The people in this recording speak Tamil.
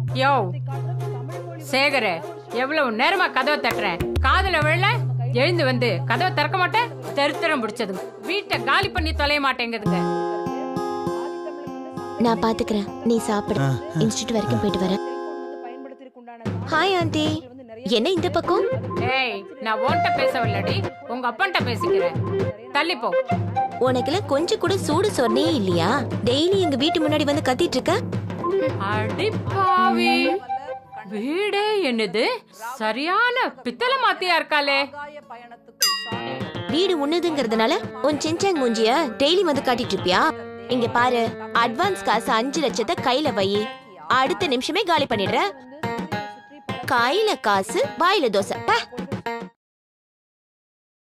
யோ சேகரே எவ்வளவு நேரமா கதவை தட்டுறேன் காதுல விழல எழுந்து வந்து கதவை திறக்க மாட்டேன் தரித்திரம் பிடிச்சதுங்க வீட்டை காலி பண்ணி தொலைய மாட்டேங்குதுங்க நான் பாத்துக்கிறேன் நீ சாப்பிடு இன்ஸ்டியூட் வரைக்கும் போயிட்டு வரேன் ஹாய் ஆண்டி என்ன இந்த பக்கம் ஏய் நான் உன்கிட்ட பேசவில்லடி உங்க அப்பன்ட்ட பேசிக்கிறேன் தள்ளி போ உனக்குலாம் கொஞ்சம் கூட சூடு சொன்னே இல்லையா டெய்லி எங்க வீட்டு முன்னாடி வந்து கத்திட்டு இருக்க அடி பாவி வீடே என்னது சரியான பித்தளை மாத்தியா இருக்காளே வீடு உன்னதுங்கிறதுனால உன் சின்சாங் மூஞ்சிய டெய்லி வந்து காட்டிட்டு இருப்பியா இங்க பாரு அட்வான்ஸ் காசு அஞ்சு லட்சத்தை கையில வை அடுத்த நிமிஷமே காலி பண்ணிடுற கையில காசு வாயில தோசை பே.